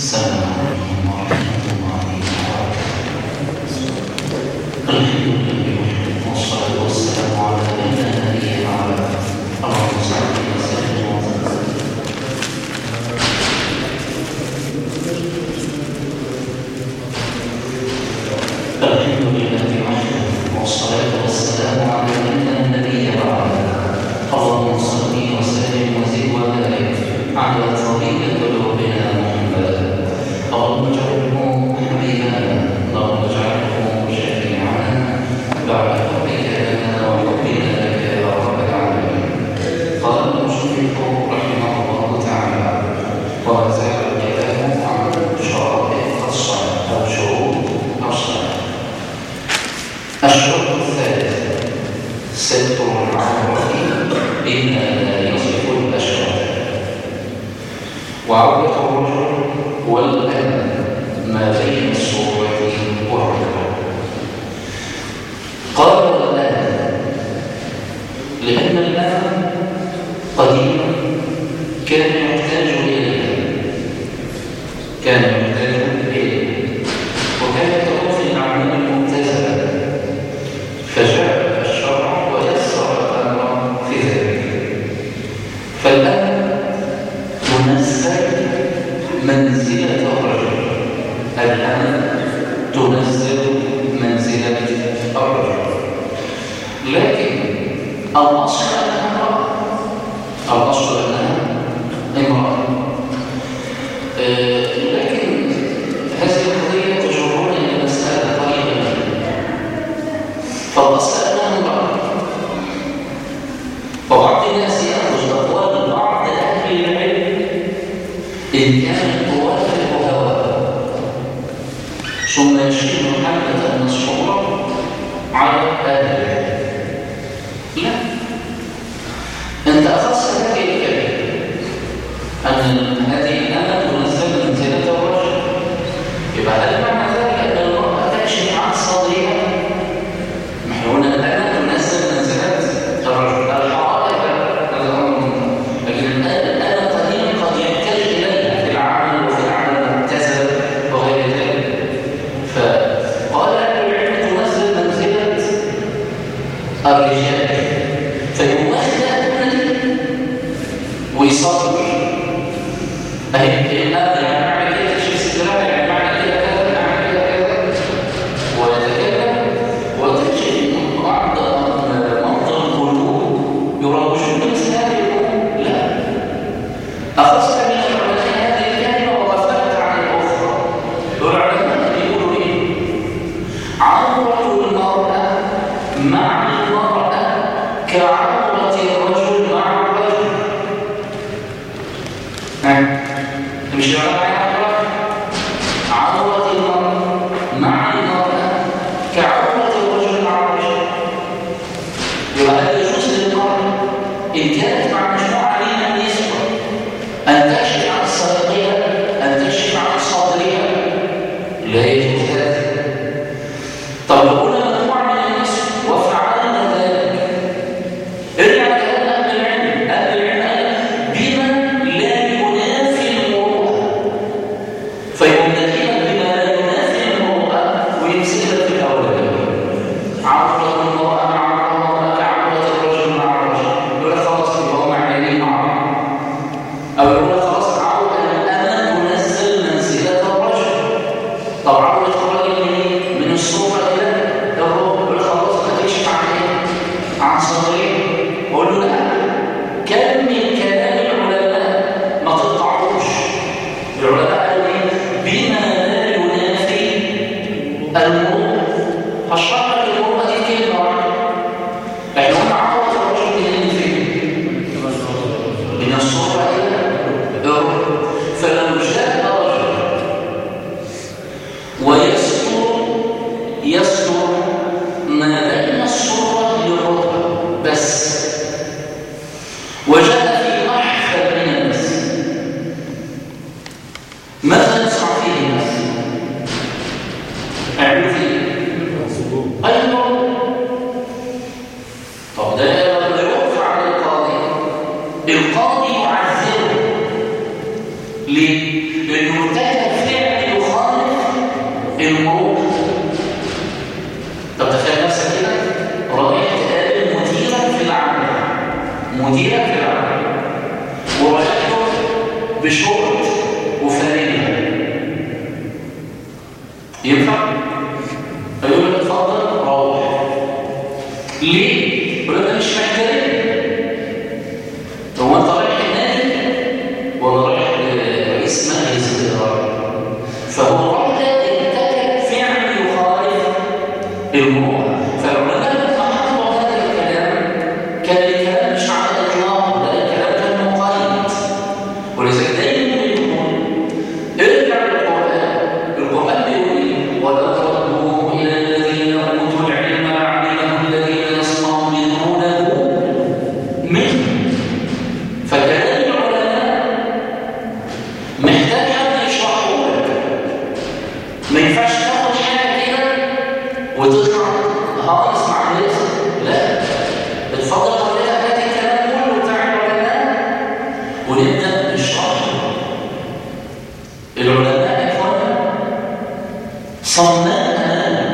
السلام عليكم ورحمة الله وبركاته الحمد لله والصلاة والسلام على نبينا وعلى اللهم صل وسلم وبارك الحمد لله وحده والصلاة والسلام على من النبي وعلى اللهم صل وسلم وزد وبارك على طبيب قلوبنا محمد اللهم اجعله حبيبنا اللهم اجعله شفيعنا بعد حبك لنا وحبنا لك يا رب العالمين قال المشرك رحمه الله تعالى وزاد الكلام عن شرائط الصلاة أو شروط الصلاة الشرط الثالث ستر العورة بما لا يصف الأشرار وعورة الرجل والأمن ما بين الصورة والركبة قال الآن لأن الآن قديما كان يحتاج إليه كان يحتاج إليه وكانت تكون في الأعمال الممتازة فجاء الشرع ويسر الأمر في ذلك فالآن تنزل منزلة الرجل الآن تنزل منزلة الرجل لكن الأصل أنها امرأة الأصل أنها امرأة آه، لكن هذه القضية تجرون إلى مسألة قريبة فالأصل أنها امرأة وبعض الناس يأخذ أقوال بعض أهل العلم إن كانت توافق هواه ثم يشيل حملة المسحورة على أهل العلم لا أنت أخذت هذه الكلمة أن هذه الأمة تنزل منزلة الرجل يبقى هل معنى ذلك أن المرأة تكشف عن صدرها محيون الآن تنزل منزلة الرجل الحرائق هذا أمر لكن الآن الآن قديما قد يحتاج إليها في العمل وفي العمل المبتذل وغير ذلك فقال أهل العلم تنزل منزلة الرجال فيمثل ويصبر أهي الآن يعني معنى كده تشيل استدراك يعني معنى كده كذا يعني كده كذا ويتكلم وتجد بعض منطق القلوب يروجون مثل هذه الأمور لا أخذت من العلماء هذه الكلمة وغفلت عن الأخرى العلماء بيقولوا إيه؟ عورة المرأة مع المرأة كعورة الرجل مع الرجل ها؟ مش العلماء عورة المرأة مع المرأة كعورة الرجل مع الرجل يبقى هذا يجوز للمرأة إن كانت مع مجموعة من النسوة أن تكشف عن صدرها أن تكشف عن صدرها لا يجوز ذلك طب لو قلنا مجموعة من النسوة وفعلنا ذلك ارجع لكلام أهل العلم أهل العلم قال بما لا ينافي المروءة فيقوم داخلا بما لا ينافي المروءة ويمسكها في الأولى عورة المرأة مع المرأة كعورة الرجل مع الرجل يقول لك خلاص يبقى هو معنيين مع بعض أو يقول لك خلاص عورة الأمة تنزل منزلة الرجل طب عورة الرجل منين؟ من الصورة إلى الركبة يقول لك خلاص هتكشف عن إيه؟ عن صدرين أقول له لا كم من كلام العلماء ما تقطعوش العلماء قالوا إيه؟ بما لا ينافي المرء هشرح لك المرأة دي كلمة واحدة احنا قلنا عورة الرجل منين فين؟ من الصورة إلى الركبة فلو جاء رجل ويستر يستر ما بين الصورة للركبة بس وجاء في محفل من الناس ماذا يصنع فيه الناس؟ اعملوا فيه أيضا طب ده لا يرفع للقاضي القاضي يعذبه ليه؟ لأنه ارتكب بشورت وفانيلا ينفع؟ فيقول لك اتفضل روح ليه؟ يقول لك أنا مش محتاج هو انت رايح النادي ولا رايح لرئيس مجلس الاداره فهو رايح يرتكب فعل يخالف المروءه فالعلماء لما حطوا هذا الكلام كان الكلام مش على الاطلاق لا الكلام كان مقيد ولذلك دايما يقول ارجع للقران القران بيقول ايه ولا تردوا الى الذين اوتوا العلم لعلمهم الذين يستنبطونه منه فكلام العلماء محتاج حد يشرحه لك ما ينفعش تاخد حاجه كده وتطلع هايص مع الناس لا اتفضل خلينا هات الكلام كله بتاع العلماء ونبدا نشرحه العلماء يا اخوانا صناع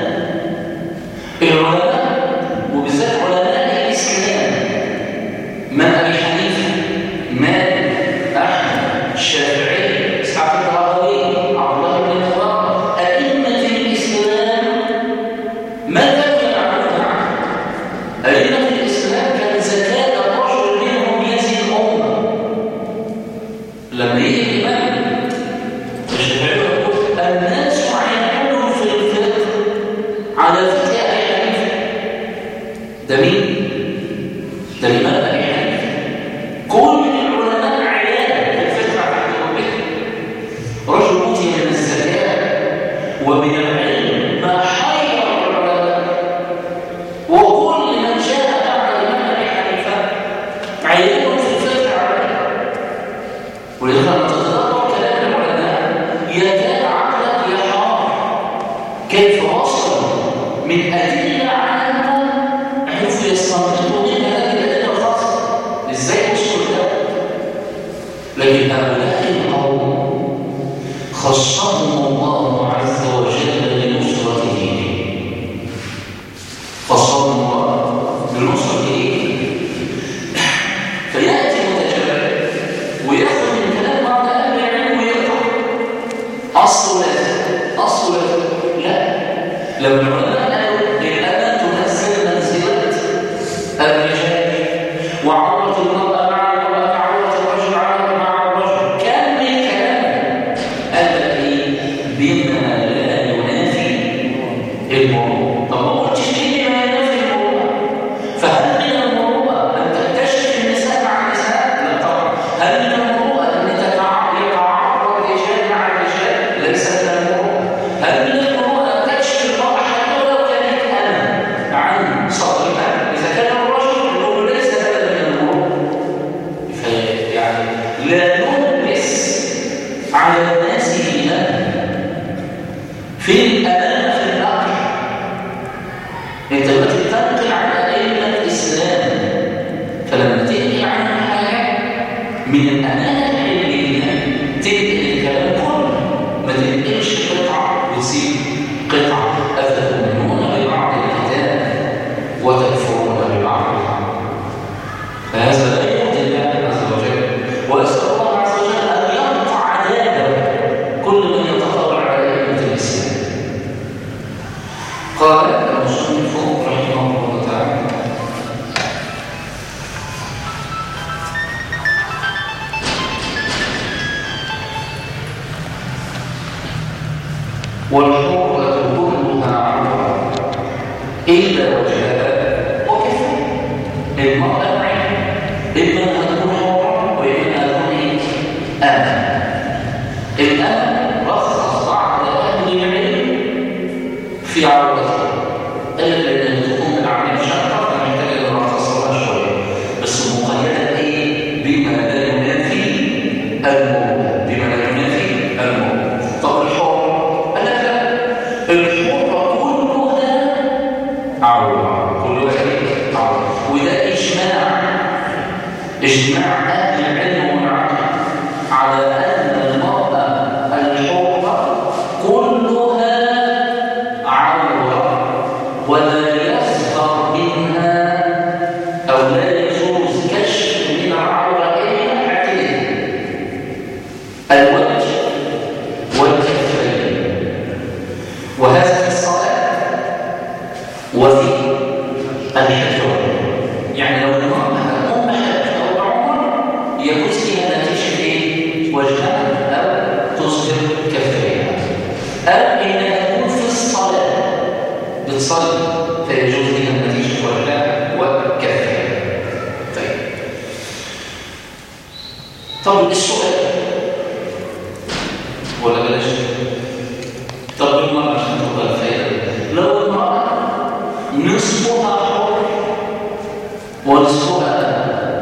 العلماء وبالذات علماء الاسلام من ابي حنيفه مالك احمد الشافعي اسحاق الراهوي عبد الله بن مبارك ائمه الاسلام ما كانوا يعلمون عنه ائمه الاسلام كان زكاه الرجل منهم يزي الامه لما يجي الامام الشافعي يقول الناس عينهم في الفقه على فقه ابي حنيفه ده مين؟ ده الامام ابي حنيفه كل العلماء عيان بالفقه على ربهم رجل اوتي من الزكاه ومن العلم ما حير العلماء وكل من جاء بعد الامام ابي حنيفه عيان في الفقه عليه ولذلك لما تتدبر كلام العلماء يكاد عقلك يحار كيف وصلوا من أدلة عامة عرفوا يستنبطوا منها هذه الأدلة الخاصة إزاي وصلوا لده؟ لكن هؤلاء القوم خصهم الله عز وجل لنصرة دينه خصهم الله لنصرة دينه فيأتي متجرد ويأخذ من كلام بعض أهل العلم ويقطع أصل لا أصل لا لا لو العلماء قالوا الآن تنزل منزلة الرجال وعورة المرأة مع المرأة كعورة الرجل على مع الرجل كان من كلام الذي بما لا ينافي المروءة طب ما قلتش ليه ما ينافي المروءة فهل من المروءة أن تكتشف النساء مع النساء؟ لا طبعا هل من المروءة أن تتع- يتعرض الرجال مع الرجال؟ ليس من المروءة هل من المروءة أن تكشف المرأة حتى ولو كانت أنا عن صدرها إذا كان الرجل يقول ليس هذا من المروءة فيعني لا نلبس على الناس ديننا في الأمانة في العقل انت دلوقتي بتنقل عن ائمه الاسلام فلما تنقل عن حاجه من الامانه العلميه تنقل الكلام كله ما تنقلش قطعه وتسيب قطعه افتؤمنون ببعض الكتاب وتكفرون ببعض فهذا لا يرضي الله عز وجل واسال الله عز وجل ان يقطع دابه كل من يتطاول على ائمه الاسلام قال المصنف رحمه الله تعالى والحرة كلها عورة إلا وجهها وكفى المرأة معين إما أن تكون حرة وإما أن تكون إيه؟ أمة الآن رخص بعض أهل العلم في عورته قال لأن تكون العمل شقة فمحتاج أن نختصرها شوية بس مقيدة إيه؟ بما لا ينافي الموت بما لا ينافي الموت طب الحر قال لك لا الحر كلها عورة كلها إيه؟ عورة وده إجماع إجماع أهل العلم والعقل على أن المرأة الحرة كلها عورة ولا يصدر منها أو لا يجوز كشف من العورة إلا اعتدل الوجه والكفين وهذا في الصلاة وفي الحج يعني لو المرأة أم حج أو عمر يجوز فيها نتيجة إيه؟ وجهها أو تصبر كفيها أو إنها تكون في الصلاة بتصلي فيجوز لها نتيجة وجهها وكفيها طيب طب السؤال ولا بلاش طب المرأة عشان تبقى الفائدة لو المرأة نصفها حر ونصفها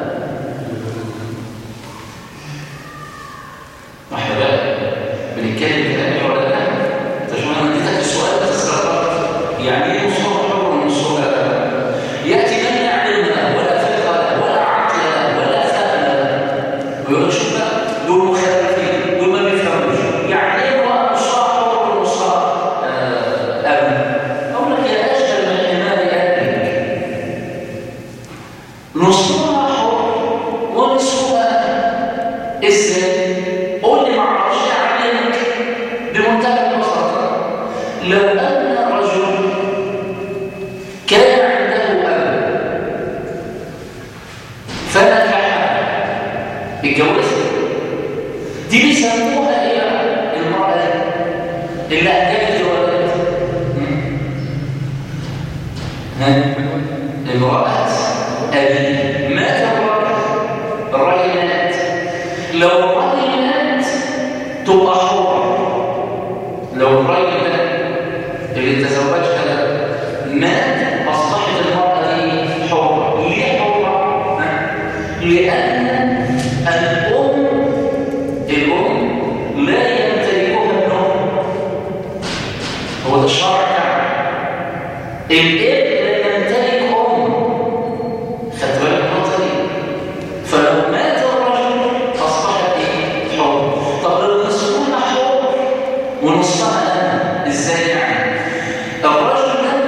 واحنا بقى بنتكلم كلام ولا لا انت شو انا اديتك السؤال بس يعني ايه نصفها حر ونصفها ياتي من يعلمنا ولا فقه له ولا عقل له ولا فهم له ويقول لك شوف بقى دول مخالفين دول ما بيفهموش يعني ايه هو نصها حر ونصها ابن اقول لك يا اشهر من الحمار ابنك نصها حر ونصفها ازاي قول لي ما اعرفش اعلمك بمنتهى البساطه لو ان رجل كان عنده اب فنكح اتجوزها دي بيسموها ايه بقى؟ المراه دي اللي انجبت الولد ها امراه ابي مات الرجل الراجل مات لو الراجل مات تبقى حرة لو الراجل مات اللي تزوجها ده مات اصبحت المرأة دي حرة ليه حرة؟ ها؟ لأن الأم الأم لا يمتلكها ابنها هو ده الشرع يعني الابن لا يمتلك أم خدت بالك من النقطة دي فلو مات الرجل أصبحت إيه؟ حر طب لو نصفنا حر ونصفها أنا إزاي يعني؟ الرجل ده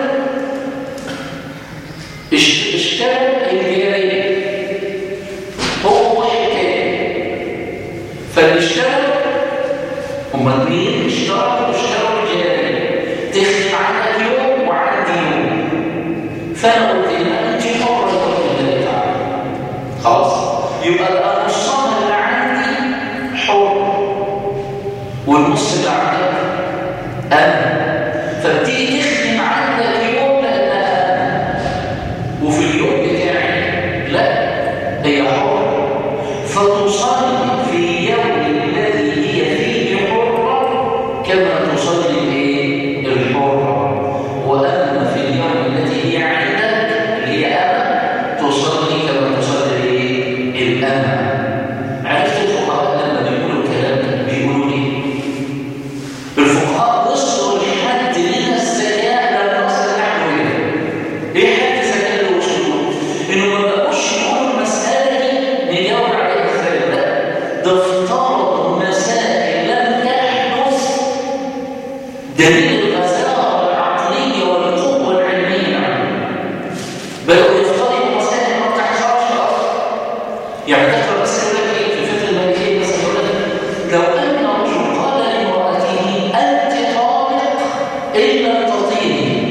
اشت- اشترى الجارية هو واحد تاني فاللي اشترى هما اتنين اشتروا اشتروا الجارية تخدم عنك يوم وعندي يوم فانا قلت لها انت حرة رب الله تعالى خلاص يبقى النصان اللي عندي حر والنص اللي عندك انا فبتيجي تخدم عندك يوم لانها انا وفي اليوم بتاعي لا هي حرة فتصلي في اليوم الذي هي فيه حرة كما تصلي الايه؟ الحرة وأما في اليوم التي هي عندك اللي هي أنا تصلي كما تصلي الايه؟ الأمة عرفت الفقهاء لما بيقولوا الكلام ده بيقولوا ايه؟ الفقهاء وصلوا لحد من الذكاء لما نصل نحن هنا ايه حد الذكاء اللي وصلوا انه ما بقوش يقولوا المساله دي نجاوب عليها ازاي لا ده افترضوا مسائل لم تحدث دليل الغزاره العقليه والقوه العلميه بقوا يفترضوا مسائل ما بتحصلش اصلا يعني تقرا بس يقول لك ايه في الفقه المالكيه مثلا يقول لك لو ان رجل قال لامراته انت طالق ان لم تطيني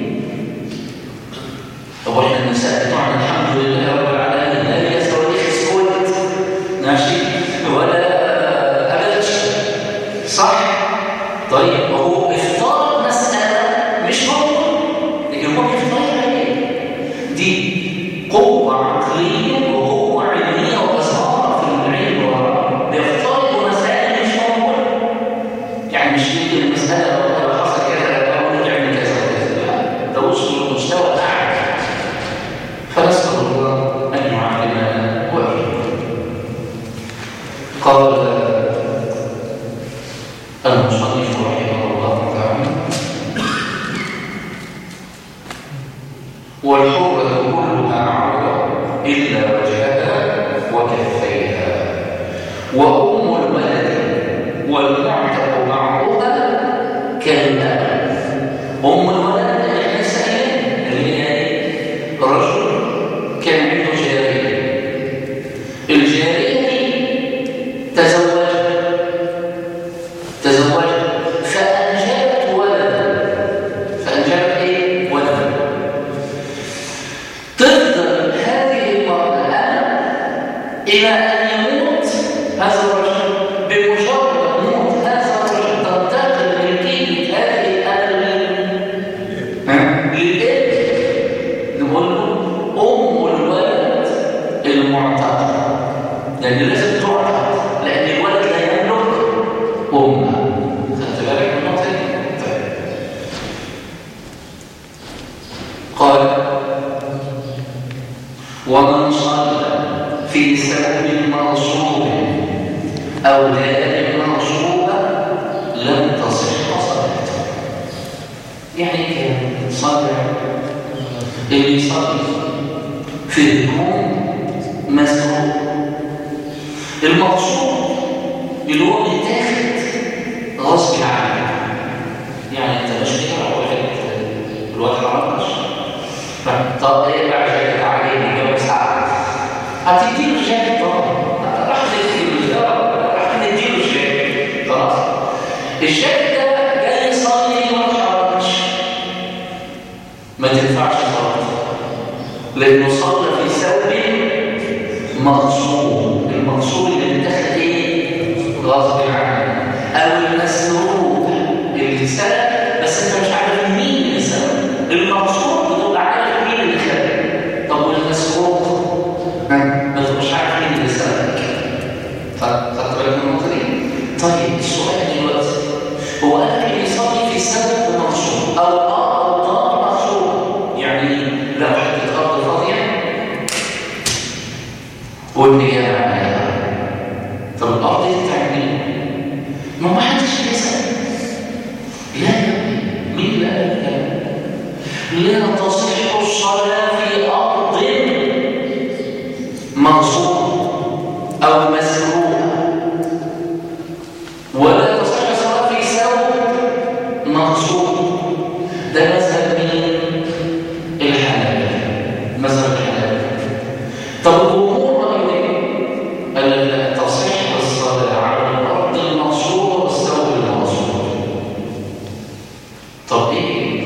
طب احنا النساء بتوعنا الحمد لله رب العالمين لا هي صواريخ سكوت ماشي ولا ابلش صح طيب وهو افترض مساله مش موجوده لكن هو بيفترض عليه دي قوه عقليه وقوه علميه وبصاره في العلم وراه بيفترض مسائل مش موجوده يعني مش يمكن المساله لو حصل كذا او نعمل كذا وكذا لا ده وصل لمستوى اعلى فنسأل الله أن يعلمنا وإياكم قال المصنف رحمه الله تعالى والحرة كلها عورة إلا وجهها وكفيها وأم الولد والمعتق معروها كالأب أم الولد احنا سائلين اللي هي ايه؟ رجل كان عنده جارية الجارية دي تزوجها أمة خدت بالك من النقطة دي؟ طيب. قال ومن صلى في سبب مغصوب أو دار مغصوبة لم تصح صلاته يعني كده صلى اللي يصلي في هدوم مسروق المقصود اللي هو بيتاخد غصب عنك يعني انت مش كده هو الوقت ما عملش طب ايه بقى جاكيت عليه جو ساعه هتديله الجاكيت طبعا راح تديله راح نديله الجاكيت خلاص الجاكيت ده جاي يصلي وما اتحركش ما تنفعش صلاته لانه صلى في ثوب مغصوب المغصوب اللي بتاخد ايه غصب عنه او المسروق اللي سرق بس انت مش عارف مين اللي سرق المغصوب بتبقى عارف مين اللي خرج طب والمسروق ما تبقاش عارف مين اللي سرق خدت بالك من النقطه دي طيب السؤال دلوقتي هو قال لك اللي يصلي في سبب مغصوب او اه او ضار مغصوب يعني لو حته ارض فاضيه والنيابه عليها طب الارض دي بتاعت مين؟ ما ما حدش بيسال لا يا ابني مين اللي قال الكلام؟ لا تصح الصلاه في ارض مغصوبه او مسروقه ولا تصح الصلاه في ثوب مغصوب ده مذهب مين؟ الحنابلة مذهب الحنابلة طب الجمهور رأيه ايه؟ قال لا تصح الصلاة على الأرض المغصوبة والثوب المغصوب طب ايه؟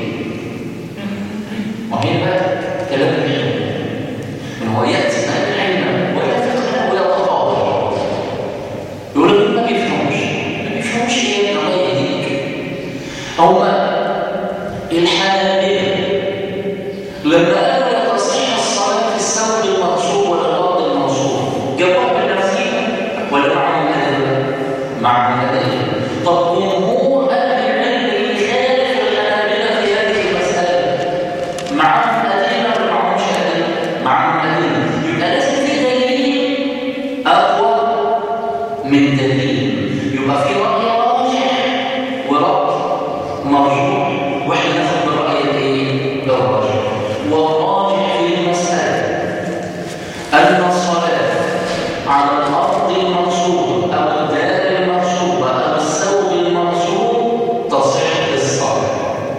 ما هي بقى كلام العلم ان هو يأتي من العلم ولا فقه ولا تطاول يقول لك ما بيفهمش ما بيفهمش ايه الله يهديك هما الحنابلة لما قالوا لا تصح الصلاة في الثوب المغصوب ولا الأرض المغصوب جابوها بالنفسية ولا معهم أدلة؟ معهم أدلة طب جمهور أهل العلم اللي خالف الحنابلة في هذه المسألة معهم أدلة ولا معهمش أدلة؟ معهم أدلة يبقى لازم في دليل أقوى من دليل يبقى في رأي راجح ورأي مرجوح واحنا ناخد بالرأي الايه؟ الراجح والراجح في المسألة أن الصلاة على الأرض المغصوبة أو الدار المغصوبة أو الثوب المغصوب تصح الصلاة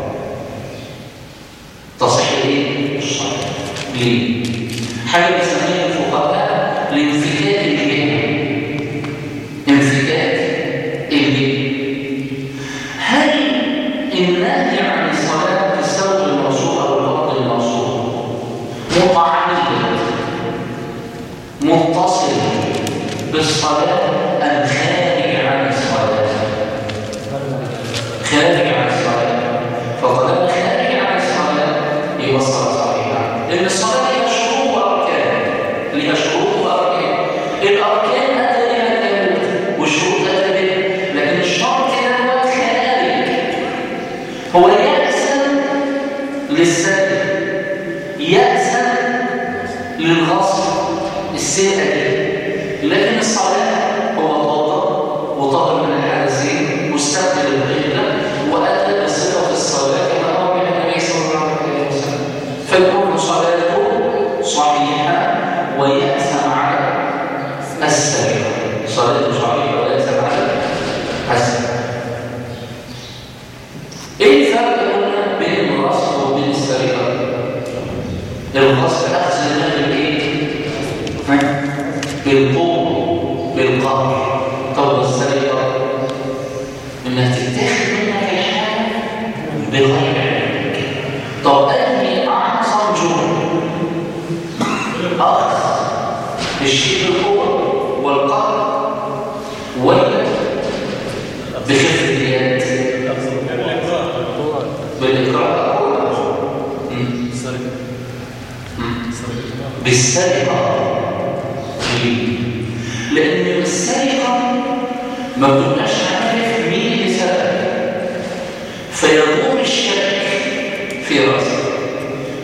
تصح ايه؟ الصلاة ليه؟ حاجة بيسميها الفقهاء لانفكاك الجهة انفكاك الجهة هل النهي عن الصلاة في الثوب المغصوب أو الأرض المغصوب متعلق متصل بالصلاة أم خارج عن الصلاة؟ خارج عن الصلاة فطالما خارج عن الصلاة يبقى الصلاة صحيحة لأن الصلاة لها شروط وأركان لها شروط وأركان الأركان أتى بها التابوت والشروط أتى بها لكن الشرط ده هو خارج هو يأسن للسلب يأسن للغصب السيئة دي لكن الصلاة هو توضأ وطهر من الحدثين واستقبل القبلة وأتى بصفة الصلاة كما أمر بها النبي صلى الله عليه وسلم فيكون صلاته صحيحة ويأثم على السرقة صلاته صحيحة ويأثم على السرقة ايه الفرق قلنا بين الغصب وبين السرقة؟ الغصب أخذ المال بالايه؟ بالقوة بالقهر طب السرقة انك تتاخد منك الحاجة بغير علمك طب انهي اعظم جرم اخذ الشيء بالقوة والقهر ولا بخفة اليد بالإقرار مم. مم. بالسرقة ليه؟ لأن السرقة ما بتبقاش عارف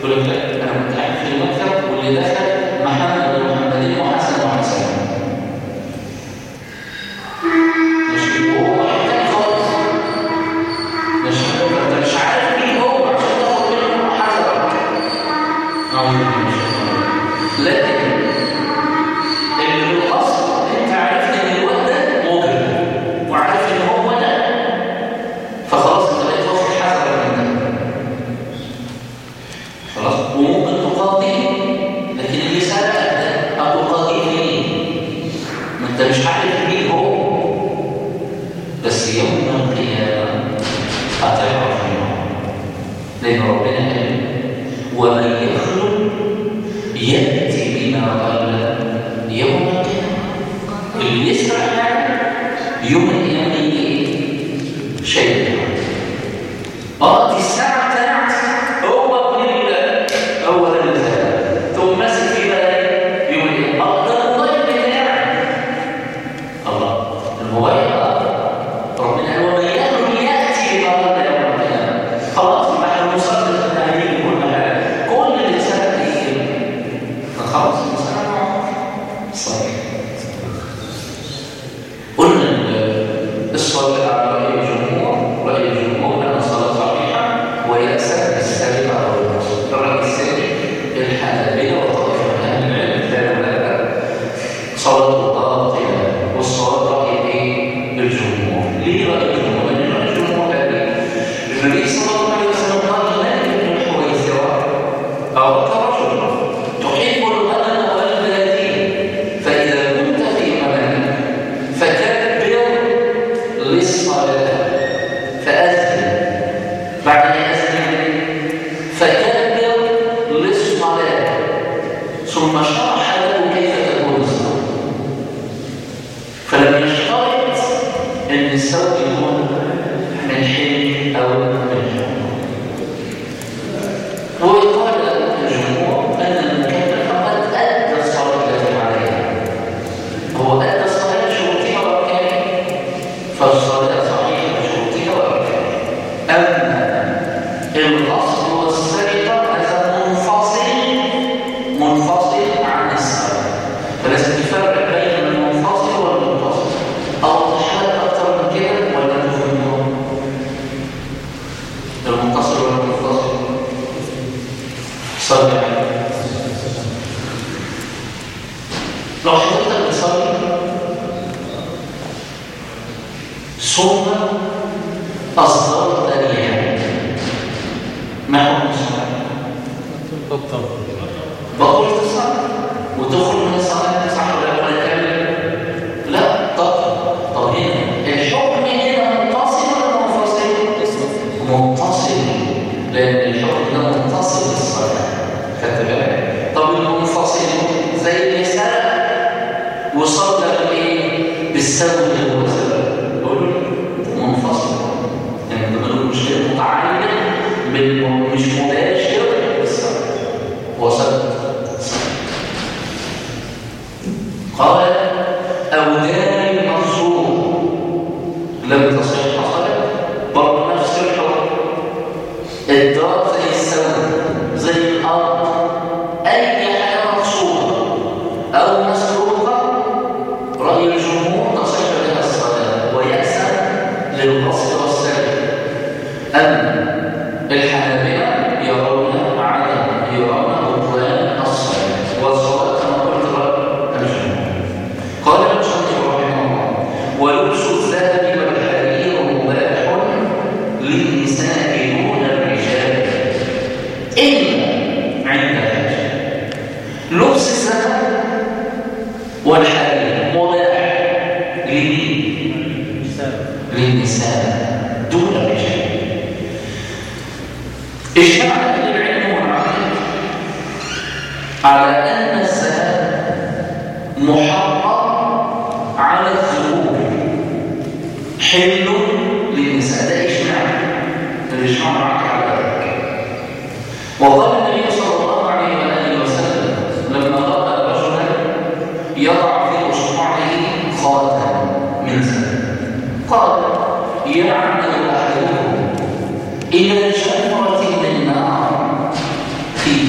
إلى جمرة من نار في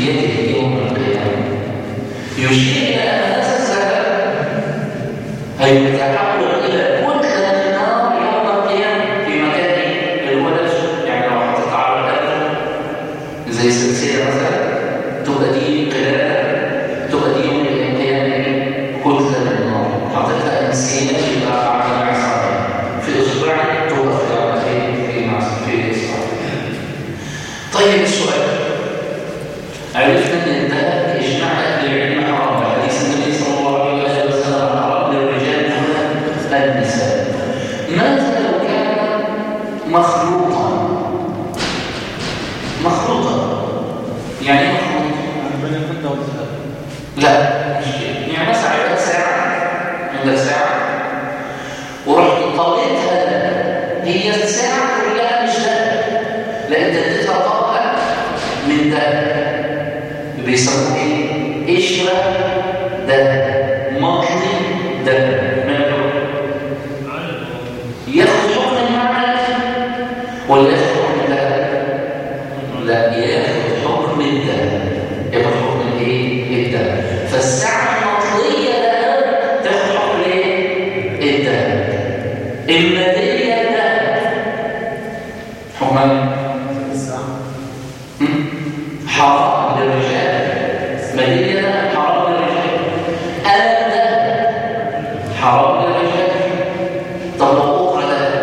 يشير إلى أن هذا الذهب هيتحول إلى كتلة النار يوم القيامة في مكانه اللي هو نفسه يعني لو حطيت على الأرض زي سلسلة مثلا تبقى دي قلادة تبقى دي يوم القيامة كتلة من النار حطيتها إنسانة يبقى عامل عصاية في إصبعك تبقى في في معصية في إصبعك طيب السؤال عرفنا ان الذهب اجماع اهل العلم حرام حديث النبي صلى الله عليه وسلم حرام للرجال دون النساء ماذا لو كان مخلوطا مخلوطا يعني ايه مخلوط بين الفضة والذهب لا مش كده يعني مثلا عندك ساعه عندك ساعه ورحت طليتها ده هي الساعه كلها مش ذهب لا انت اديتها طبقه من ذهب بيسموه ايه؟ قشره ذهب مطلي ذهب ماله؟ ياخد حكم المعنى ولا ياخد حكم الذهب؟ لا ياخد حكم الذهب ياخد حكم الايه؟ الذهب فالساعه المطليه ذهب تاخد حكم الايه؟ الذهب الماديه ذهب حكم الساعة حرام للرجال مدينة ده حرام للرجال ألم ده حرام للرجال طب لو أخرى ده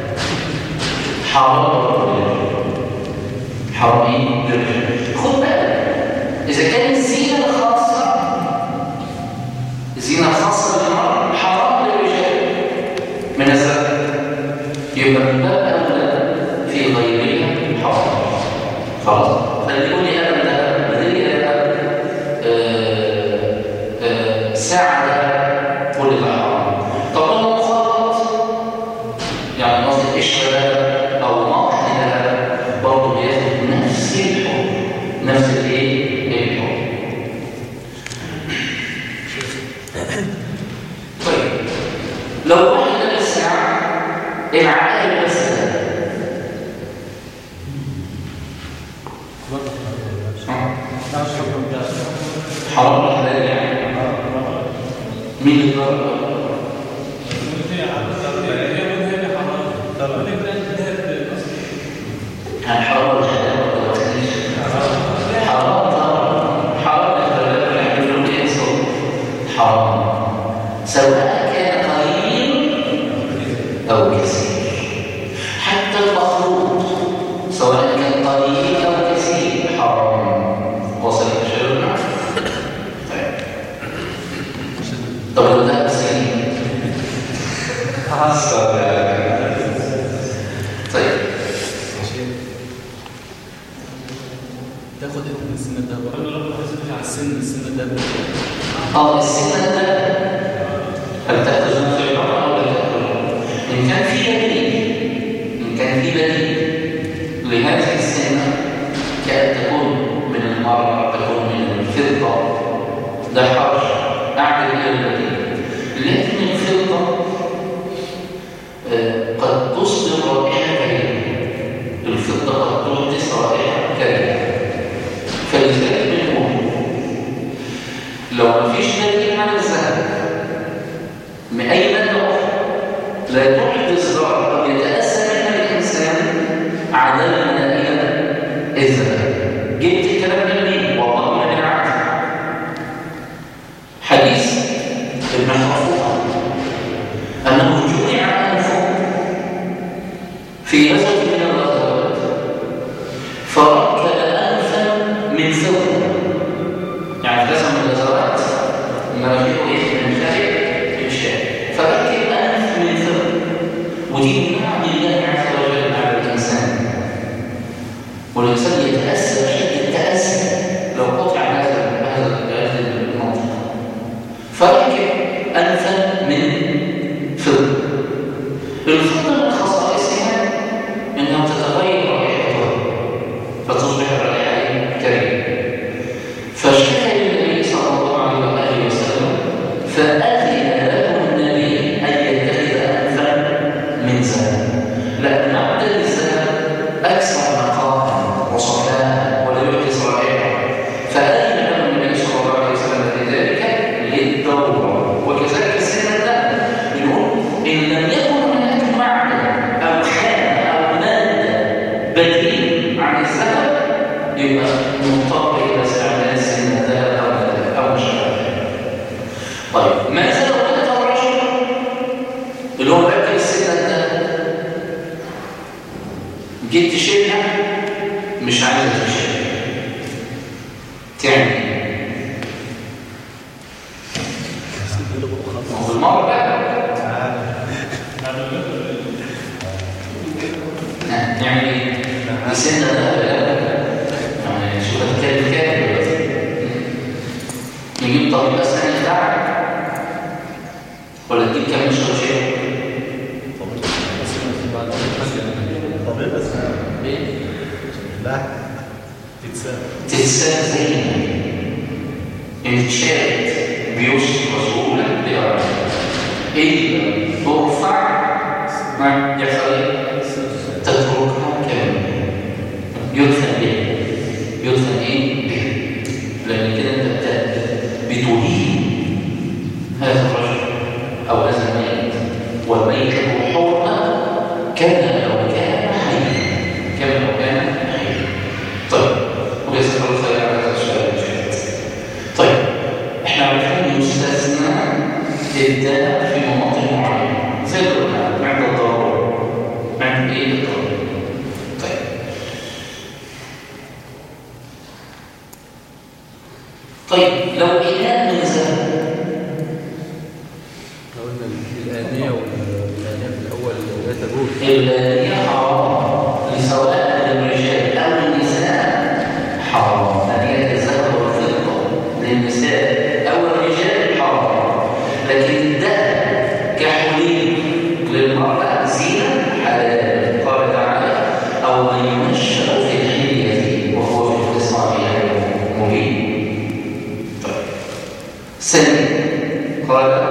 حرام للرجال حرام إيه للرجال خد بالك إذا كانت الزينة الخاصة الزينة الخاصة للمرأة حرام للرجال من الزكاة يبقى من باب أولى في غيرها حرام خلاص فاليقول لي انا ده بدي انا ساعه ده كل ده حرام طب لو مخطط يعني قصدي قشره ده او مقل ده برضه بياخد نفس الحكم نفس الايه الحكم طيب لو واحد لابس ساعه العقل بس ده لا الحكم ده حرام ولا حلال يعني مين اللي ضرب يعني حرام ولا حلال ولا وحش حرام طبعا حرام الحلال ولا يعملون ايه صوت حرام سواء كان قليل او كثير حتى المخلوط سواء كان قليل او كثير حرام وصل شبابنا طيب طب لو ده سليم طيب تاخد ايه من السن الذهب السن السن الذهب اه السنة ده هل تأخذ في العمر أو لا تأخذ إن كان في بديل إن كان في بديل لهذه السنة كأن تكون من المرأة تكون من الفضة ده حرج أعمل إلى البديل لكن الفضة آه، قد تصدر رائحة كريمة الفضة قد تحدث رائحة كريمة فلذلك بنقول لو ما فيش بديل عن الذهب من اي ماده اخرى لا تحدث ضرر او يتاسى منها الانسان عدم الى الذهب جبت الكلام ده منين والله ما انا عارف حديث ابن حفوظ انه جمع انفه في غزوه من الغزوات فركب انفا من ثوب يعني لازم من الغزوات مناخيره ايه من خارج الشام فركب انف من ثوب ودي من نعم الله عز وجل على الانسان والانسان يتاسى شده تاسي لو قطع هذا هذا هذه المنطقه فركب انفا من فضه الفضه من خصائصها انها تتغير رائحتها فتصبح الرائحه كريمه فشكى للنبي صلى الله عليه وآله وسلم فأذن له النبي أن يتخذ أنفا من ذهب لأن عبد الذهب أكثر نقاء وصفاء ولا يحدث رائحة فأذن له النبي صلى الله عليه وسلم في ذلك بديل عن الذهب يبقى مضطر الى استعمال سن الذهب او او مش طيب ما زال ولد الرجل اللي هو باكل السن الذهب جيت تشيلها مش عايزه تشيلها تعمل ايه؟ ما هو المرة بقى نعمل ايه؟ نسينا ده يعني شوف الكلام كام دلوقتي نجيب طبيب اسنان بتاعك ولا تجيب كام شهر شيء؟ طبيب بس ايه؟ لا تتساب تتساب زي ما هي انشاءت بيسر رسولا بأرض إلا ترفع ما يحصل ايه؟ تتركها كاملة يدفن به يدفن ايه؟ به لأن كده انت بت- بتهين هذا الرجل أو هذا الميت والميت له حرمة كان لو كان حيا كان لو كان حيا طيب وجزاك الله خير على هذا السؤال الجيد طيب احنا عارفين يستثنى الداء في مناطق معينه زي القرآن عند الضروره عند ايه الضروره طيب طيب لو إناء من ذهب احنا قلنا الآنية والآنية في الأول لا تجوز الذي حرام لسواء للرجال أو النساء حرام أن الذهب والفضة للنساء أو الرجال حرام لكن الذهب كحلي للمرأة زينة حلال قال تعالى أو من ينشأ في الحلية وهو في الخصام مبين طيب سنة قال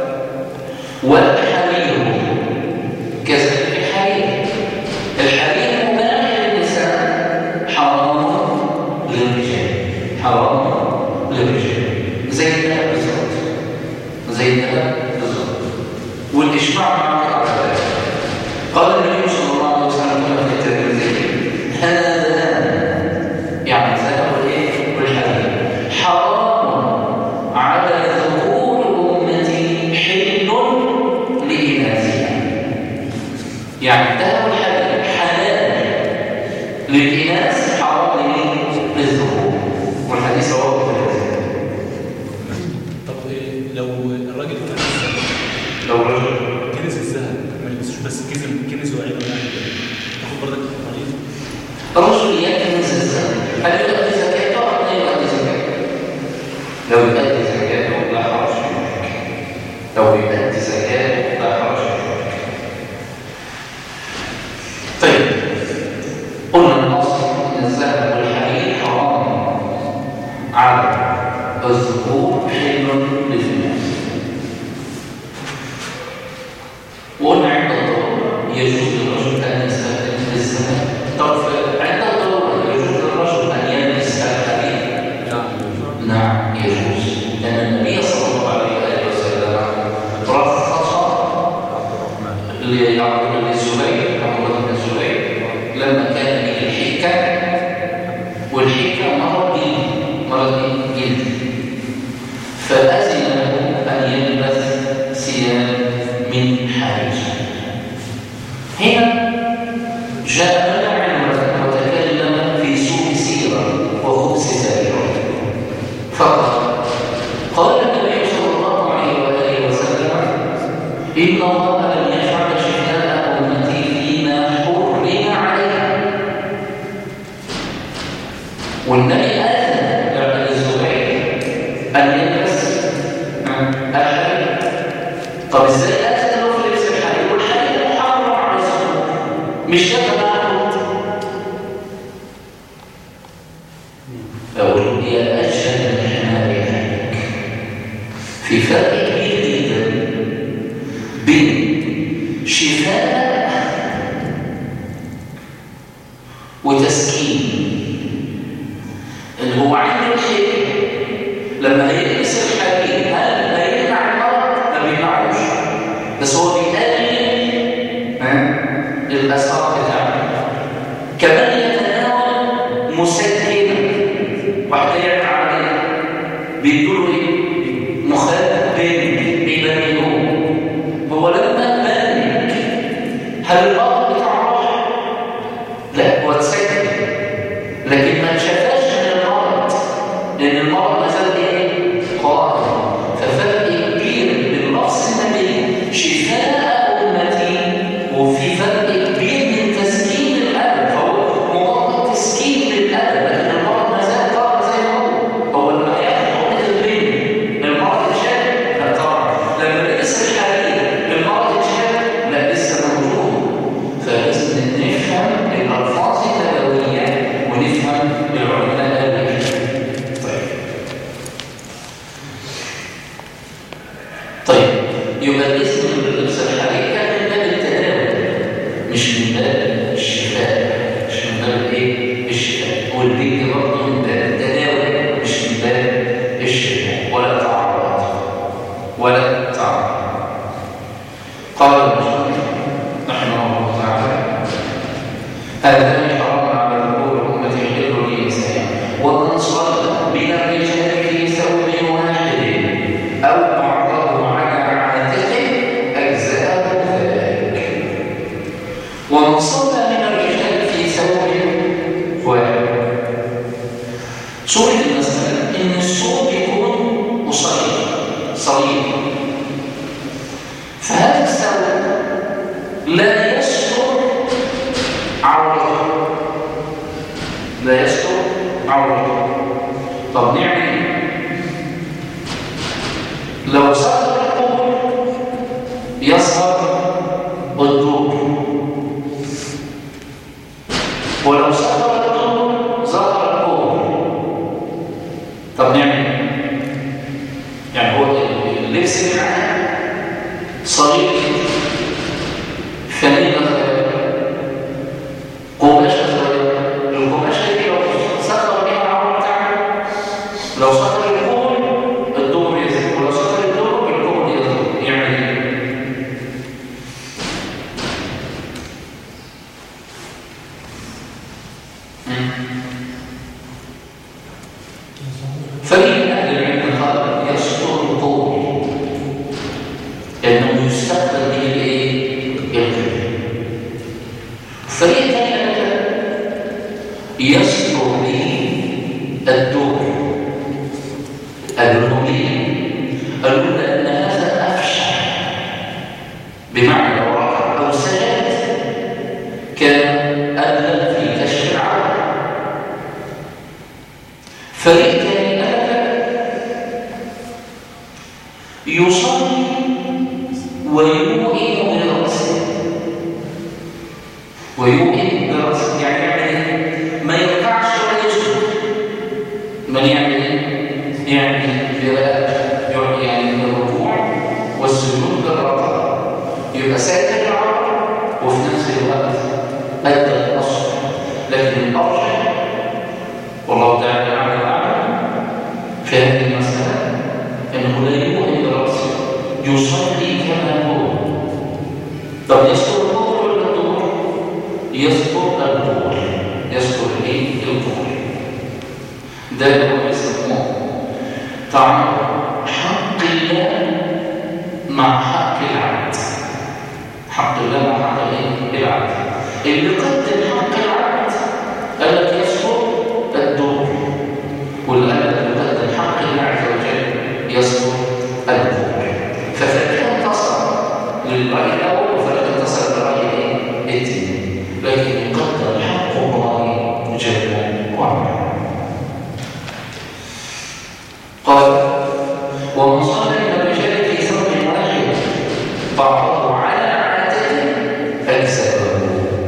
والحرير كذلك الحرير الحرير مباح للنساء حرام للرجال حرام للرجال زي الذهب بالظبط زي الذهب بالظبط والاجماع مع على ذلك قال النبي صلى الله عليه وسلم كما في الترمذي هذا يعني الذهب والايه والحرير حرام على ذكور امتي حل لإناثها يعني الذهب والحرير حلال للإناث حرام لمين؟ للذكور والحديث رواه الترمذي طب إيه لو الراجل كنز الذهب لو رجل كنز الذهب ما يلبسوش بس كنز كنز وعينه يعني تاخد برضك التقاليد الرجل يكنز الذهب هل يؤدي زكاته أم لا يؤدي زكاته؟ لو يؤدي زكاته لا حرج في ذلك لو يؤدي زكاته لا حرج في ذلك طيب قلنا الأصل أن الذهب والحرير حرام على الذكور حل للناس وقلنا عند الضرورة يجوز للرجل أن يستخدم الذهب طب عند الضرورة يجوز للرجل أن يلبس الحرير نعم نعم يجوز لأن النبي صلى الله عليه وآله وسلم رخص ليعقوب بن الزبير عبد الله بن الزبير لما كان به الحكة والحكة مرض جلد مرض جلد فأذن له أن يلبس ثياب من حرير هنا جاء من علم وتكلم في سوء سيرة وخبث سائرة فقال قال النبي صلى الله عليه وآله وسلم إن الله لم يجعل شفاء أمتي فيما حرم عليها والنبي آذن لابن الزبير أن يلبس الحرير طب ازاي آذن له في لبس الحرير والحرير محرم على الزبير مش ده تبعه أقول يا أجل من حمار أهلك في فرق كبير جدا بين شفاء وتسكين اللي هو عنده الحكمة لما يلبس الحديد هل هيمنع المرض؟ ما بيمنعوش بس هو بيقلل ها؟ الأثار بتاعته كمان هل الأرض بتاعه راح؟ لا هو اتسجل لكن ما انشفاش من المرض لأن المرض ما زال إيه؟ قائم ففرق كبير بين لفظ النبي شفاء أمتي وفي فرق كبير من تسكين الألم فهو مجرد تسكين للألم لكن المرض ما زال قائم زي ما هو هو لما ياخد عقدة البين المرض اتشال لا طبعا لما لسه الحالية المرض اتشال لا لسه موجود فلازم نفهم الألفاظ النبوية ونفهم العلماء الأولين طيب طيب يبقى الاسم اللبس الحقيقي كان من باب التداول مش من باب الشفاء مش من باب ايه الشفاء والبيت برضه من باب التداول مش من باب الشفاء ولا تعرض ولا تعرض قال المجنون رحمه الله تعالى هذا من حرام على ذكور أمتي حل للنساء ومن صلى من الرجال في ثوب واحد أو بعضه على عاتقه أجزاءه ذلك ومن صلى من الرجال في ثوب واحد صورة المسألة إن الصوت يكون قصير صغير فهذا الثوب لا يستر عورته لا يستر عورته طب نعمل ايه لو سطر القبر يظهر الدور ولو سطر الدور ظهر القبر طب نعمل ايه يعني هو اللبس اللي معاه صغير فمين قماشة صغيرة القماشة دي لو سطر بيها العمر بتاعها لو سطر الكون الدور يزيد ولو سطر الدور الكون يزيد يعمل ايه؟ فريق أهل العلم قال يستر القول لأنه يستقبل به الايه؟ القبل فريق ثاني قال يستر به الدور الربوبية قالوا أن هذا أفشع بمعنى لو ركع أو سجد كان أدلل في كشف العورة فريق ثاني قال يصلي ويوئم برأسه ويوئم برأسه يعني يعمل ايه؟ ما يركعش ولا يسجد من يعمل ايه؟ يعني برأسه يعني الركوع والسجود بالركعة يبقى ساتر العورة وفي نفس الوقت أدى الأصل لكن الأرجح والله تعالى أعلم أعلم في هذه المسألة أنه لا يؤمن برأسه يصلي كما هو طب يستر الظهر ولا الظهر؟ يستر الظهر يستر ايه؟ الظهر ده اللي هو يسموه تعامل حق الله مع حق العبد حق الله مع حق الايه؟ العبد اللي قدم حق العبد قال لك يستر الظهر واللي قال لك يقدم حق الله عز وجل يستر الظهر ففريق انتصر للرأي الأول وفريق انتصر للرأي الايه؟ الثاني لكن يقدر حق الله جل وعلا قال ومن صلى من الرجال في ثوب واحد بعضه على عاتقه أجزاءه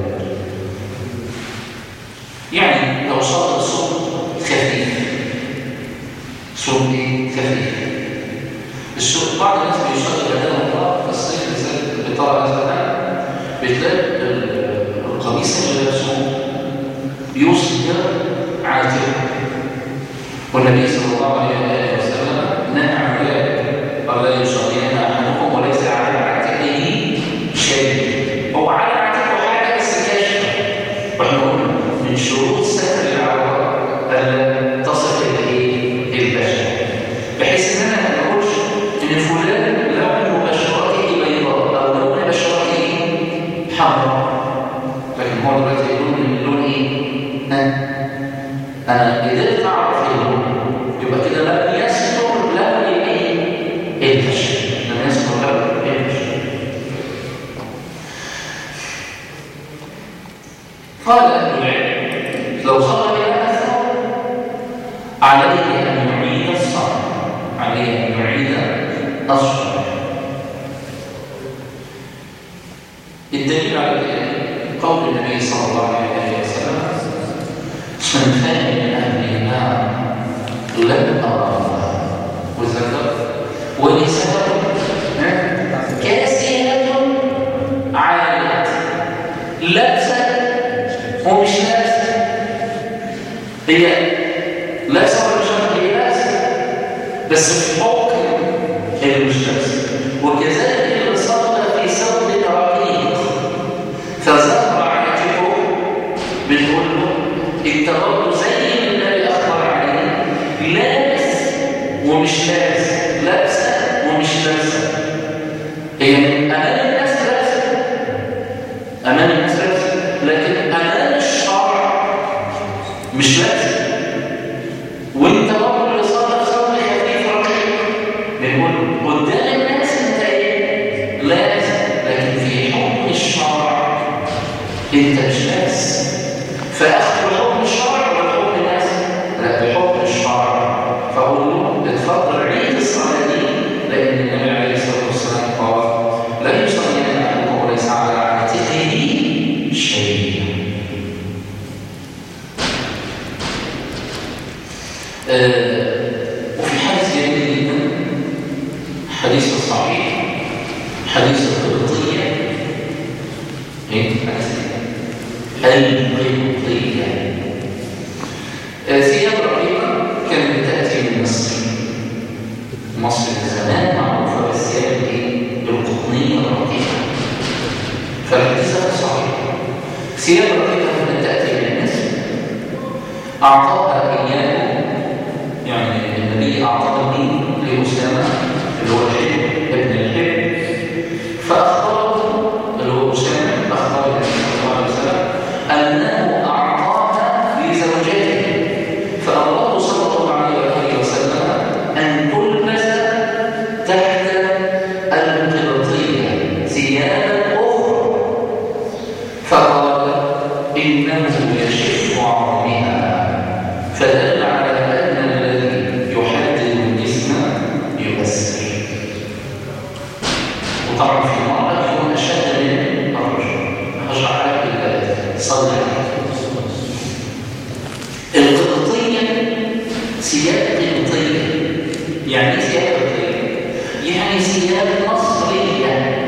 يعني لو صلى صوت خفيف صوت ايه؟ خفيف السوق بعض الناس بيصلي بدل الله في الصيف بالذات بطلع مثلا بتلاقي القميص اللي لابسه يصدر عاتقه والنبي صلى الله عليه وآله وسلم نهى عن ذلك قال لا يصلين احدكم وليس على عاتقه شيء هو على عاتقه حاجه بس كشف واحنا قلنا من شروط ستر العوره الا تصف الايه البشر بحيث ان انا ما اقولش ان فلان لون بشرته بيضاء او لون بشرته حمراء لكن هو دلوقتي اللون اللون ايه؟ ها؟ انا قدرت اعرف اللون يبقى كده لم يستر لون ايه؟ الكشف لم يستر لون الكشف قال أهل العلم لو صار إلى أثر عليه أن يعيد الصلاة عليه أن يعيد الصلاة الدليل على ذلك قول النبي صلى الله عليه وسلم صنفان من أهل النار لم أراها وذكر ونساء كاسية عالية لابسة ومش لابسة هي لابسة ولا مش لابسة هي لابسة بس في حكم اللي مش لابسة وكذلك اللي صلى في ثوب رقيق فظهر عاتقه بتقول له انت برضه زي ما النبي اخبر عليه لابس ومش لابس لابسه ومش لابسه هي امام الناس لابسه امام الناس لابسه لكن امام الشرع مش لابسه وانت برضه اللي صار في ثوب خفيف رقيق بنقول قدام الناس انت ايه لابس لكن في حكم الشرع انت مش لابس فاخذ بحكم الشرع ولا بحكم الناس لا بحكم الشرع فاقول له اتفضل عيد الصلاه دي لان النبي عليه الصلاه والسلام قال لا يصلي احدكم وليس على عاتقه شيء آه، وفي حديث جميل جدا حديث الصحيح حديث القبطية ايه القبطية آه، ثياب رقيقة كانت بتأتي من مصر مصر زمان معروفة بالثياب الايه؟ القطنية الرقيقة فالحديث هذا صحيح ثياب رقيقة كانت تأتي من مصر أعطاها إياه يعني النبي أعطاه الدين لأسامة اللي هو الحب ابن الحب فأخبره اللي هو أسامة أخبر النبي صلى الله عليه وسلم أنه أعطاها لزوجته فأمره صلى الله عليه وآله وسلم أن تلبس تحت القبطية ثيابا أخرى فقال إنه يشف عظمها فدل على أن الذي يحدد الجسم يؤثر وطبعا في المرأة يكون أشد من الرجل هشرح لك الآية صلى القبطية ثياب قبطية يعني إيه ثياب قبطية؟ يعني ثياب مصرية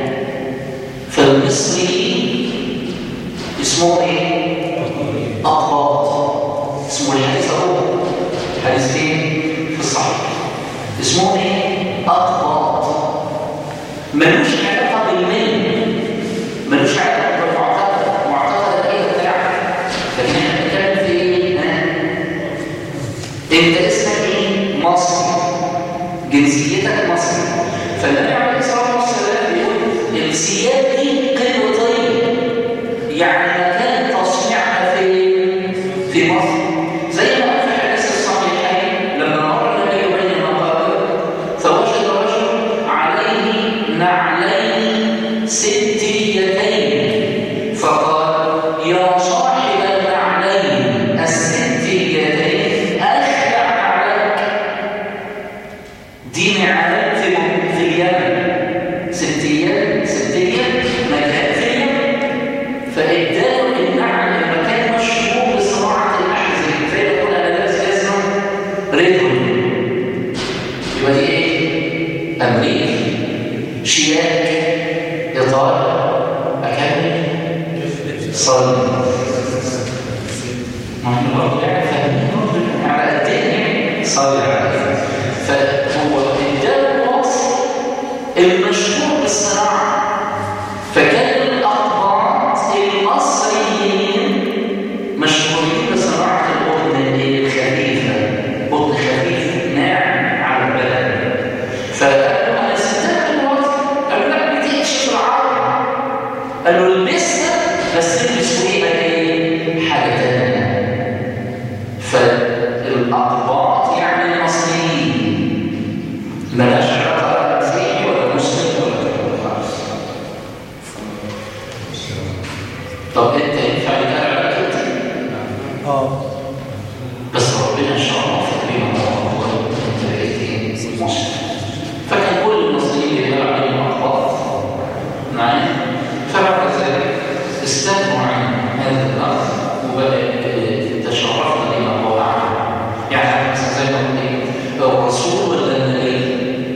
فالمصريين اسمه ايه؟ أقراط اسمه الحديث أهو الحديث فين؟ في الصحيح اسمه ايه؟ أقراط ملوش علاقة بالمين ملوش علاقة بالمعتقد معتقد ايه بتاعك لكن احنا بنتكلم في ايه؟ ها؟ انت اسمك ايه؟ مصري جنسيتك مصري فالنبي عليه الصلاة والسلام بيقول الثياب دي قبطية يعني مكان تصنيعها فين؟ في مصر زي ما قال في الحديث الصحيحين لما مر النبي بين المقابر فوجد رجل عليه نعلين ستيتين فقال يا صاحب النعلين الستيتين اخلع عليك دي نعلان في في اليمن ستيات ستيات مكان في اليمن فإبدال النعل المكان مشهور بصناعة الأحذية زي ما يقول أنا لابس اسمه ريدون يبقى دي إيه؟ أمريكي شياك إيطالي أكاديمي صلي ما احنا برضه يعني فاهمين برضه على قد إيه يعني صلي عليه فهو إبدال الوصف المشهور بالصناعة فكان الأقباط المصريين مشهورين بصناعة القطن الخفيفة قطن خفيف ناعم على البلد فقالوا أنا ستات الوقت قالوا لا بتكشف العرب قالوا البسها بس البس فوقيها ايه؟ حاجه ثانيه فالاقباط يعني المصريين ملاش علاقه مسيحي ولا مسلم ولا كده خالص طب انت ينفع يتقال عليك انت؟ اه بس ربنا ان شاء الله فاكرين الله انت بقيت ايه؟ مسلم فكان كل المصريين بيقالوا عليهم اقباط نعم فبعد ذلك استغنوا عن هذا الارض وتشرفنا بما الله اعلم يعني مثلا زي ما قلت ايه الرسول ولا النبي؟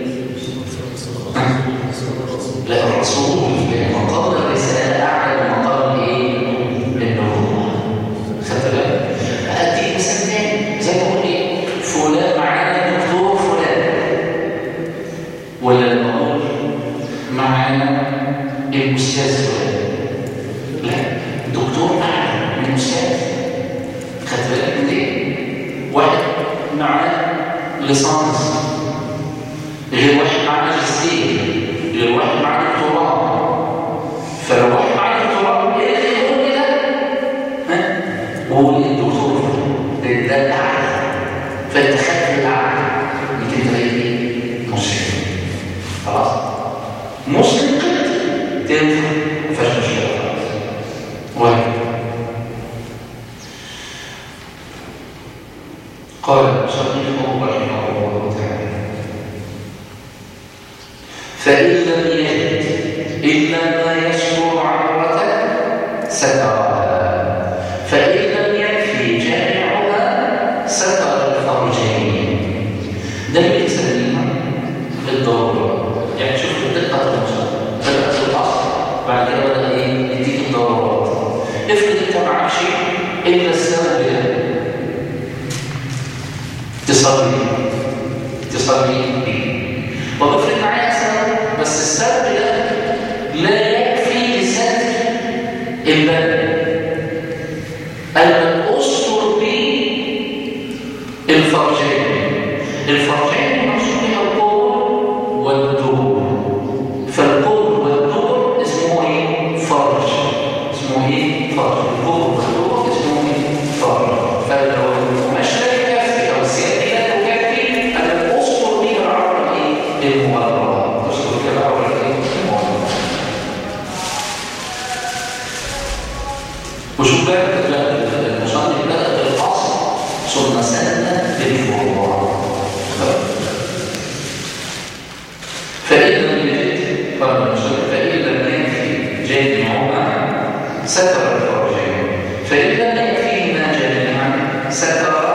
لا الرسول مقام الرساله اعلى من مقام الايه؟ النبوه خدت بالك؟ اديك مثال تاني زي ما اقول ايه؟ فلان معانا دكتور فلان ولا لما اقول معانا الاستاذ فلان لا دكتور اعلى من استاذ خدت بالك من ايه؟ واحد معاه ليسانس غير واحد معاه ماجستير غير واحد معاه دكتوراه فلو واحد معاه دكتوراه ايه اللي يقول لي ده؟ ها؟ قول الدكتور ده ده الاعلى فانت خدت الاعلى يمكن انت بقيت ايه؟ مسلم خلاص؟ مسلم كده تنفع ما فيهاش مشكله خالص واحد قال المصنف رحمه الله تعالى فإن لم يجد إلا ما يستر عورته سترها فإن لم يكفي جامعها ستر الفرجين ده اللي يسميها الضرورة يعني شوف دقة المصنف بدأت في الأصل بعد كده بدأ إيه يديك الضرورات افرض أنت معك شيء إلا السبب ده تصلي تصلي بيه وبفرض معايا سبب بس السبب ده لا يكفي لستر البدن أن أستر به الفرجين الفرجين مقصود بها القول والدبر فالقول والدبر اسمه ايه؟ فرج اسمه ايه؟ فرج القول والدبر اسمه ايه؟ فرج فلو مش لا يكفي او السيادة لا تكفي أن أستر به العورة ايه؟ المغلظة أستر به العورة ايه؟ المغلظة وشوف بقى المصنف بدأ بالأصل ثم سن بالفروع فإن لم يجد قال المصنف فإن لم يكفي جامعهما ستر الفرجين فإن لم يكفيهما جميعا ستر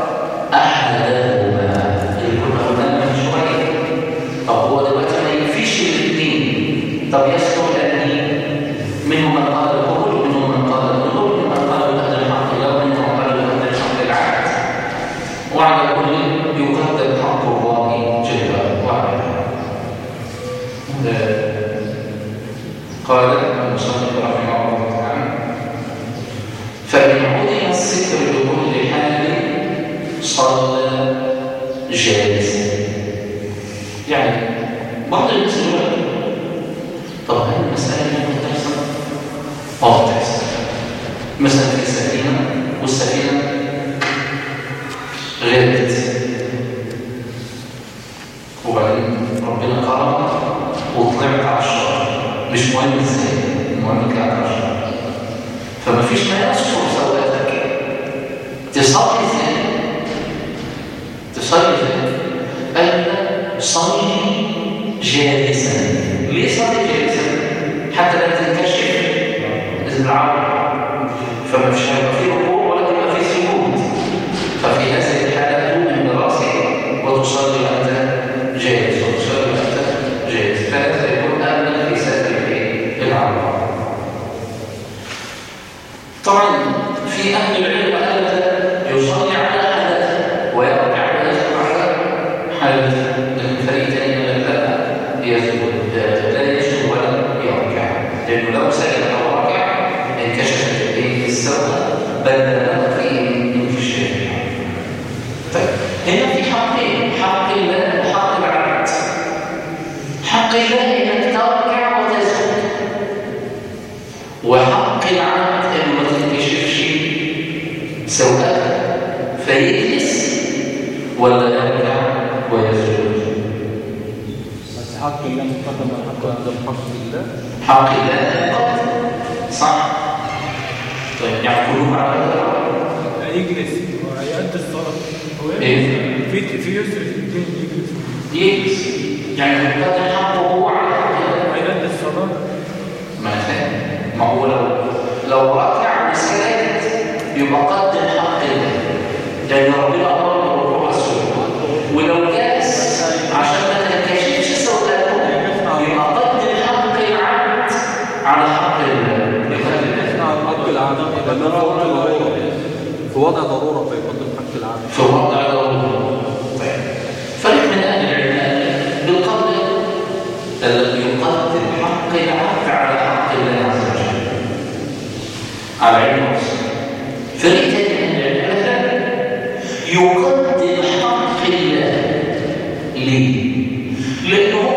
أحدهما اللي كنا قلنا من شوية طب هو دلوقتي ما يكفيش الاثنين طب يستر الأنين منهم من قال القبول ومنهم من قال النور ومنهم من قال بأهل الحق لا ومنهم من قال بأهل الحق العهد وعلى كل يقدم حق الله جل وعلا آه، قال المصنف رحمه الله تعالى فإن عدم الستر لكل حال صلى جالسا يعني بعض الناس يقول لك طب هل المسألة دي ممكن تحصل؟ اه تحصل مثلا في سفينة والسفينة غرقت وبعدين ربنا كرمك وطلعت على الشر مش مهم ازاي المهم طلعت على الشر فما فيش ما يذكر سواتك تصلي ازاي تصلي ازاي الا صلي جالسا ليه صلي جالسا حتى لا تنكشف العورة فما فيش هيبقى فيه ركوع ولا تبقى فيه سجود ففي هذه الحالة تؤمن براسك وتصلي وانت جالس وتصلي وانت جالس فهذا يكون امن في ستر العورة طبعا في اهل العلم هذا يصلي على حالته ويرجع ويسجد على حالته الفريق تاني لا يسجد لا يسجد ولا يرجع لانه لو سجد او ركع انكشفت الايه السوء بدل في انكشاف طيب هنا في حقين حق الله وحق العبد حق الله انك تركع وتسجد وحق العبد انه ما تنكشفش سوءته فيجلس ولا يركع ويسجد بس حق الله مقدم على حق قدم حق الله حق الله قدر صح طيب يعني كلهم على هذا هيجلس وهيأدي الصلاة هو إيه؟ في في يسر في الدين يجلس يجلس يعني يقدم حقه هو على حق الله هيأدي الصلاة ما أنا فاهم ما هو لو لو ركع وسجد يبقى قدم حق الله لان ربنا امر بالركوع والسجود ولو جلس عشان ما تنكشفش سوداته يبقى قدم حق العبد على حق الله يقدم على حق العبد لأنه في وضع ضرورة في وضع ضرورة فيقدم حق العبد في وضع الضرورة. طيب. فرق من اهل العلم بالقول الذي يقدم حق العبد على حق الله عز وجل على علم الرسول فرق تاني من اهل العلم يقدم حق الله ليه؟ لانه